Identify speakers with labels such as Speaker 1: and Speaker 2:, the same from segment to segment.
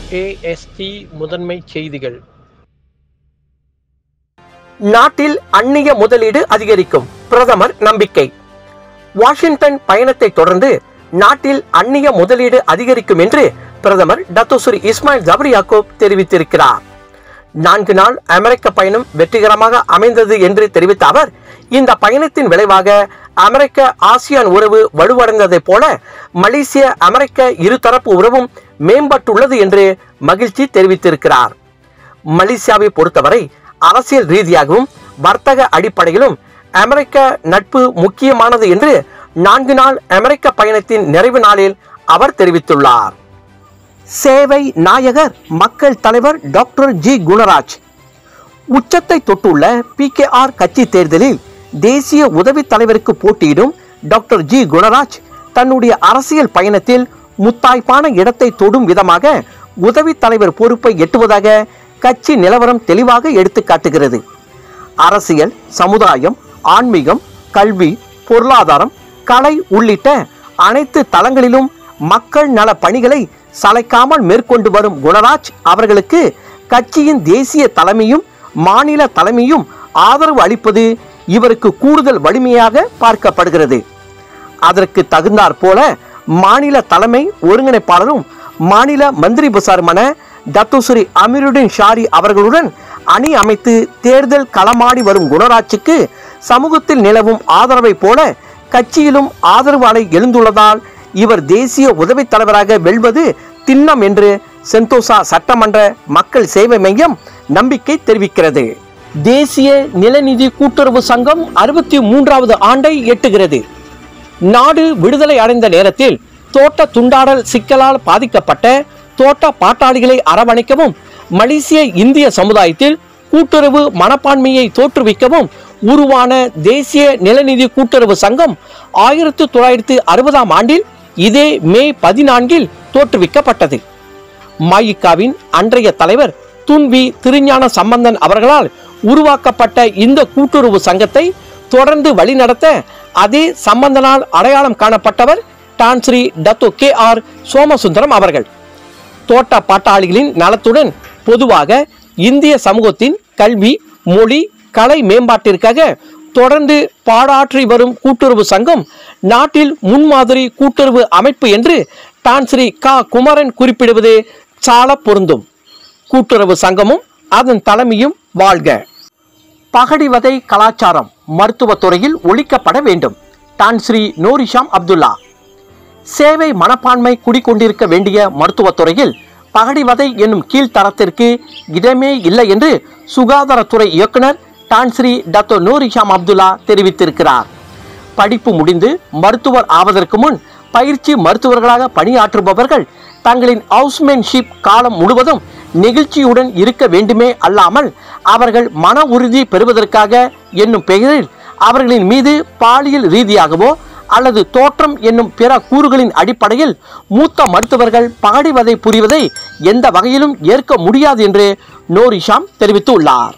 Speaker 1: AST முதன்மை செய்திகள்
Speaker 2: நாட்டில் அந்நிய முதலீடு அதிகரிக்கும் பிரதமர் நம்பிக்கை வாஷிங்டன் பயணத்தை தொடர்ந்து நாட்டில் அந்நிய முதலீடு அதிகரிக்கும் என்று பிரதமர் டத்தோசுரி இஸ்மாயில் ஜபரி யாக்கூப் தெரிவித்திருக்கிறார் நான்கு நாள் அமெரிக்க பயணம் வெற்றிகரமாக அமைந்தது என்று தெரிவித்த அவர் இந்த பயணத்தின் விளைவாக அமெரிக்க ஆசியான் உறவு வலுவடைந்ததைப் போல மலேசிய அமெரிக்க இருதரப்பு உறவும் மேம்பட்டுள்ளது என்று மகிழ்ச்சி தெரிவித்திருக்கிறார் மலேசியாவை பொறுத்தவரை அரசியல் ரீதியாகவும் வர்த்தக அடிப்படையிலும் அமெரிக்க நட்பு முக்கியமானது என்று நான்கு நாள் அமெரிக்க பயணத்தின் நிறைவு நாளில் அவர் தெரிவித்துள்ளார் சேவை நாயகர் மக்கள் தலைவர் டாக்டர் ஜி குணராஜ் உச்சத்தை தொட்டுள்ள பிகேஆர் கட்சி தேர்தலில் தேசிய உதவித் தலைவருக்கு போட்டியிடும் டாக்டர் ஜி குணராஜ் தன்னுடைய அரசியல் பயணத்தில் முத்தாய்ப்பான இடத்தை தொடும் விதமாக உதவித் தலைவர் பொறுப்பை எட்டுவதாக கட்சி நிலவரம் தெளிவாக எடுத்து காட்டுகிறது அரசியல் சமுதாயம் ஆன்மீகம் கல்வி பொருளாதாரம் கலை உள்ளிட்ட அனைத்து தளங்களிலும் மக்கள் நல பணிகளை சளைக்காமல் மேற்கொண்டு வரும் குணராஜ் அவர்களுக்கு கட்சியின் தேசிய தலைமையும் மாநில தலைமையும் ஆதரவு அளிப்பது இவருக்கு கூடுதல் வலிமையாக பார்க்கப்படுகிறது அதற்கு தகுந்தாற் போல மாநில தலைமை ஒருங்கிணைப்பாளரும் மாநில மந்திரி புசாருமான டத்துஸ்ரீ அமீருddin ஷாரி அவர்களுடன் அணி அமைத்து தேர்தல் களமாடி வரும் குணராஜுக்கு சமூகத்தில் நிலவும் ஆதரவை போல கட்சியிலும் ஆதரவு அலை எழுந்துள்ளதால் இவர் தேசிய உதவித் தலைவராக வெல்வது திண்ணம் என்று செந்தோசா சட்டமன்ற மக்கள் சேவை மையம் நம்பிக்கை தெரிவிக்கிறது தேசிய நிலநிதி கூட்டுறவு சங்கம் அறுபத்தி மூன்றாவது ஆண்டை எட்டுகிறது நாடு விடுதலை அடைந்த நேரத்தில் தோட்ட துண்டாடல் சிக்கலால் பாதிக்கப்பட்ட தோட்ட பாட்டாளிகளை அரவணைக்கவும் மலேசிய இந்திய சமுதாயத்தில் கூட்டுறவு மனப்பான்மையை தோற்றுவிக்கவும் உருவான தேசிய நிலநிதி கூட்டுறவு சங்கம் ஆயிரத்து தொள்ளாயிரத்து அறுபதாம் ஆண்டில் இதே மே பதினான்கில் தோற்றுவிக்கப்பட்டது மாயிக்காவின் அன்றைய தலைவர் துன்வி திருஞான சம்பந்தன் அவர்களால் உருவாக்கப்பட்ட இந்த கூட்டுறவு சங்கத்தை தொடர்ந்து வழிநடத்த அதே சம்பந்தனால் அடையாளம் காணப்பட்டவர் Tan Sri Dato K R Somasundaram அவர்கள் தோட்ட பாட்டாளிகளின் நலத்துடன் பொதுவாக இந்திய சமூகத்தின் கல்வி மொழி கலை மேம்பாட்டிற்காக தொடர்ந்து பாடாற்றி வரும் கூட்டுறவு சங்கம் நாட்டில் முன்மாதிரி கூட்டுறவு அமைப்பு என்று டான்ஸ்ரீ கா குமரன் குறிப்பிடுவது சால பொருந்தும் கூட்டுறவு சங்கமும் அதன் தலைமையும் வாழ்க பகடிவதை கலாச்சாரம் மருத்துவத் துறையில் ஒழிக்கப்பட வேண்டும் டான்ஸ்ரீ நூரிஷாம் அப்துல்லா சேவை மனப்பான்மை குடிக்கொண்டிருக்க வேண்டிய மருத்துவத் துறையில் பகடிவதை என்னும் கீழ்த்தரத்திற்கு இடமே இல்லை என்று சுகாதாரத்துறை இயக்குனர் டான்ஸ்ரீ டத்தோ நூரிஷாம் அப்துல்லா தெரிவித்திருக்கிறார் படிப்பு முடிந்து மருத்துவர் ஆவதற்கு முன் பயிற்சி மருத்துவர்களாக பணியாற்றுபவர்கள் தங்களின் ஹவுஸ்மேன்ஷிப் காலம் முழுவதும் நெகிழ்ச்சியுடன் இருக்க வேண்டுமே அல்லாமல் அவர்கள் மன உறுதி பெறுவதற்காக என்னும் பெயரில் அவர்களின் மீது பாலியல் ரீதியாகவோ அல்லது தோற்றம் என்னும் பிற கூறுகளின் அடிப்படையில் மூத்த மருத்துவர்கள் பகடிவதை புரிவதை எந்த வகையிலும் ஏற்க முடியாது என்று நோரிஷாம் தெரிவித்துள்ளார்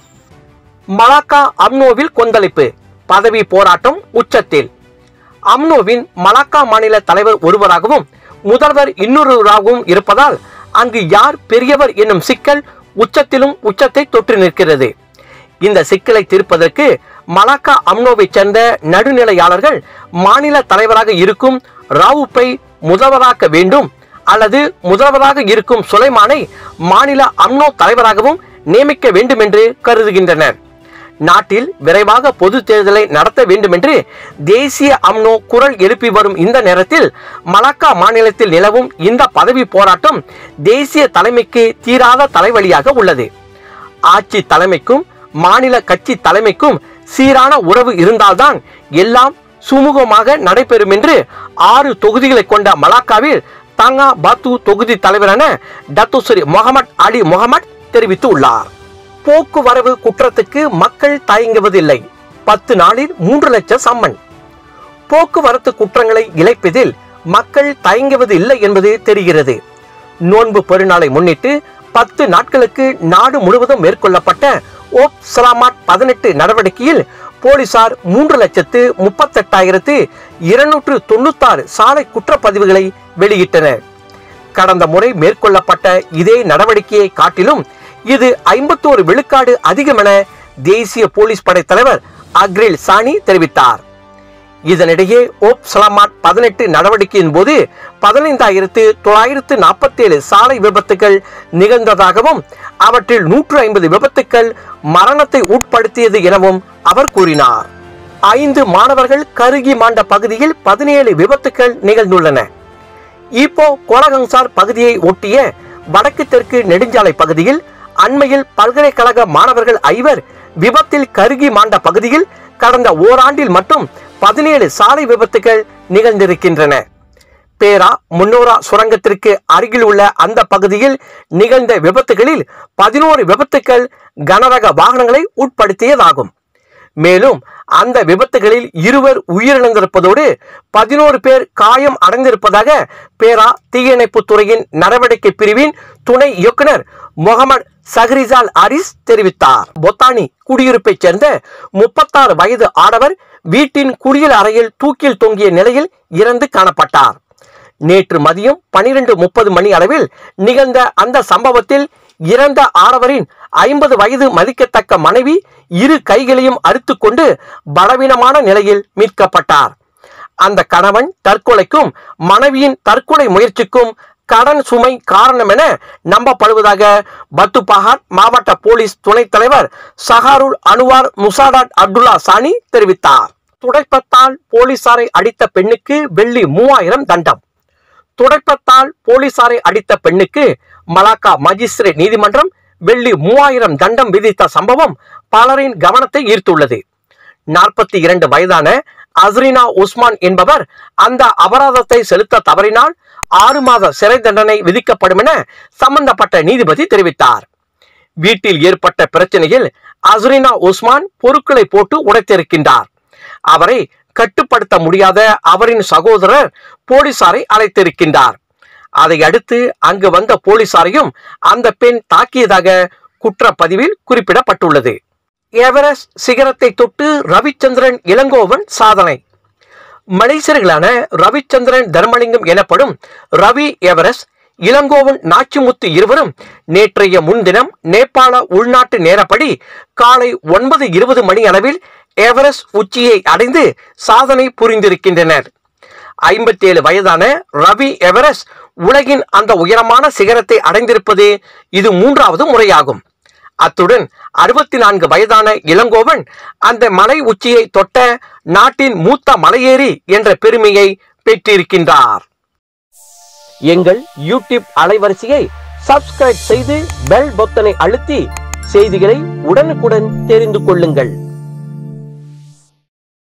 Speaker 2: மலாக்கா அம்னோவில் கொந்தளிப்பு பதவி போராட்டம் உச்சத்தில் அம்னோவின் மலாக்கா மாநில தலைவர் ஒருவராகவும் முதல்வர் இன்னொருவராகவும் இருப்பதால் அங்கு யார் பெரியவர் என்னும் சிக்கல் உச்சத்திலும் உச்சத்தை தொற்று நிற்கிறது இந்த சிக்கலை தீர்ப்பதற்கு மலாக்கா அம்னோவை சேர்ந்த நடுநிலையாளர்கள் மாநில தலைவராக இருக்கும் ராவுப்பை முதல்வராக்க வேண்டும் அல்லது முதல்வராக இருக்கும் சுலைமானை மாநில அம்னோ தலைவராகவும் நியமிக்க வேண்டும் என்று கருதுகின்றனர் நாட்டில் விரைவாக பொது தேர்தலை நடத்த வேண்டும் என்று தேசிய அம்னோ குரல் எழுப்பி வரும் இந்த நேரத்தில் மலாக்கா மாநிலத்தில் நிலவும் இந்த பதவி போராட்டம் தேசிய தலைமைக்கு தீராத தலைவலியாக உள்ளது ஆட்சி தலைமைக்கும் மாநில கட்சி தலைமைக்கும் சீரான உறவு இருந்தால்தான் எல்லாம் சுமூகமாக நடைபெறும் என்று ஆறு தொகுதிகளை கொண்ட மலாக்காவில் தாங்கா பாத்து தொகுதி தலைவரான டத்துஸ்ரீ முகமது அலி முகமது தெரிவித்து உள்ளார் போக்குவரவு குற்றத்துக்கு மக்கள் தயங்குவதில்லை பத்து நாளில் மூன்று லட்சம் சம்மன் போக்குவரத்து குற்றங்களை இழைப்பதில் மக்கள் தயங்குவது இல்லை என்பது தெரிகிறது நோன்பு பெருநாளை முன்னிட்டு பத்து நாட்களுக்கு நாடு முழுவதும் மேற்கொள்ளப்பட்ட ஓப் சலாமாட் பதினெட்டு நடவடிக்கையில் போலீசார் மூன்று லட்சத்து முப்பத்தெட்டாயிரத்து இருநூற்று தொண்ணூத்தாறு சாலை குற்றப்பதிவுகளை வெளியிட்டனர் கடந்த முறை மேற்கொள்ளப்பட்ட இதே நடவடிக்கையை காட்டிலும் இது ஐம்பத்தோரு விழுக்காடு அதிகம் என தேசிய போலீஸ் படை தலைவர் அக்ரில் சானி தெரிவித்தார் இதனிடையே ஓப் சலாமாட் பதினெட்டு நடவடிக்கையின் போது பதினைந்தாயிரத்து தொள்ளாயிரத்து நாற்பத்தி ஏழு சாலை விபத்துகள் நிகழ்ந்ததாகவும் அவற்றில் நூற்று ஐம்பது விபத்துக்கள் மரணத்தை உட்படுத்தியது எனவும் அவர் கூறினார் ஐந்து மாணவர்கள் கருகி மாண்ட பகுதியில் பதினேழு விபத்துக்கள் நிகழ்ந்துள்ளன ஈப்போ கோலகங்சார் பகுதியை ஒட்டிய வடக்கு தெற்கு நெடுஞ்சாலை பகுதியில் அண்மையில் பல்கலைக்கழக மாணவர்கள் ஐவர் விபத்தில் கருகி மாண்ட பகுதியில் கடந்த ஓராண்டில் மட்டும் பதினேழு சாலை விபத்துகள் நிகழ்ந்திருக்கின்றன பேரா முன்னோரா சுரங்கத்திற்கு அருகில் உள்ள அந்த பகுதியில் நிகழ்ந்த விபத்துகளில் பதினோரு விபத்துக்கள் கனரக வாகனங்களை உட்படுத்தியதாகும் மேலும் அந்த விபத்துகளில் இருவர் உயிரிழந்திருப்பதோடு பதினோரு பேர் காயம் அடைந்திருப்பதாக பேரா தீயணைப்பு துறையின் நடவடிக்கை பிரிவின் துணை இயக்குனர் முகமது சஹரிசால் அரிஸ் தெரிவித்தார் பொத்தானி குடியிருப்பைச் சேர்ந்த முப்பத்தாறு வயது ஆடவர் வீட்டின் குளியல் அறையில் தூக்கில் தொங்கிய நிலையில் இறந்து காணப்பட்டார் நேற்று மதியம் பனிரெண்டு முப்பது மணி அளவில் நிகழ்ந்த அந்த சம்பவத்தில் இறந்த ஆடவரின் ஐம்பது வயது மதிக்கத்தக்க மனைவி இரு கைகளையும் அறுத்துக்கொண்டு பலவீனமான நிலையில் மீட்கப்பட்டார் அந்த கணவன் தற்கொலைக்கும் மனைவியின் தற்கொலை முயற்சிக்கும் கடன் சுமை காரணம் என நம்பப்படுவதாக பத்துபஹாட் மாவட்ட போலீஸ் துணைத் தலைவர் சஹாருல் அனுவார் முசாடாட் அப்துல்லா சானி தெரிவித்தார் துடைப்பத்தால் போலீசாரை அடித்த பெண்ணுக்கு வெள்ளி மூவாயிரம் தண்டம் துடைப்பத்தால் போலீசாரை அடித்த பெண்ணுக்கு மலாக்கா மஜிஸ்ட்ரேட் நீதிமன்றம் வெள்ளி மூவாயிரம் தண்டம் விதித்த சம்பவம் பலரின் கவனத்தை ஈர்த்துள்ளது நாற்பத்தி இரண்டு வயதான அஸ்ரினா உஸ்மான் என்பவர் அந்த அபராதத்தை செலுத்த தவறினால் ஆறு மாத சிறை தண்டனை விதிக்கப்படும் என சம்பந்தப்பட்ட நீதிபதி தெரிவித்தார் வீட்டில் ஏற்பட்ட பிரச்சனையில் அஸ்ரினா உஸ்மான் பொருட்களை போட்டு உடைத்திருக்கின்றார் அவரை கட்டுப்படுத்த முடியாத அவரின் சகோதரர் போலீசாரை அழைத்திருக்கின்றார் அதை அடுத்து அங்கு வந்த போலீசாரையும் அந்த பெண் தாக்கியதாக குற்றப்பதிவில் குறிப்பிடப்பட்டுள்ளது எவரெஸ்ட் சிகரத்தை தொட்டு ரவிச்சந்திரன் இளங்கோவன் சாதனை மலேசியர்களான ரவிச்சந்திரன் தர்மலிங்கம் எனப்படும் ரவி எவரெஸ்ட் இளங்கோவன் நாச்சிமுத்து இருவரும் நேற்றைய முன்தினம் நேபாள உள்நாட்டு நேரப்படி காலை ஒன்பது இருபது மணி அளவில் எவரெஸ்ட் உச்சியை அடைந்து சாதனை புரிந்திருக்கின்றனர் ஐம்பத்தி ஏழு வயதான ரவி எவரெஸ்ட் உலகின் அந்த உயரமான சிகரத்தை அடைந்திருப்பது இது மூன்றாவது முறையாகும் அத்துடன் அறுபத்தி நான்கு வயதான இளங்கோவன் அந்த மலை உச்சியை தொட்ட நாட்டின் மூத்த மலையேறி என்ற பெருமையை பெற்றிருக்கின்றார் எங்கள் யூடியூப் அலைவரிசையை சப்ஸ்கிரைப் செய்து பெல் பொத்தனை அழுத்தி செய்திகளை உடனுக்குடன் தெரிந்து கொள்ளுங்கள்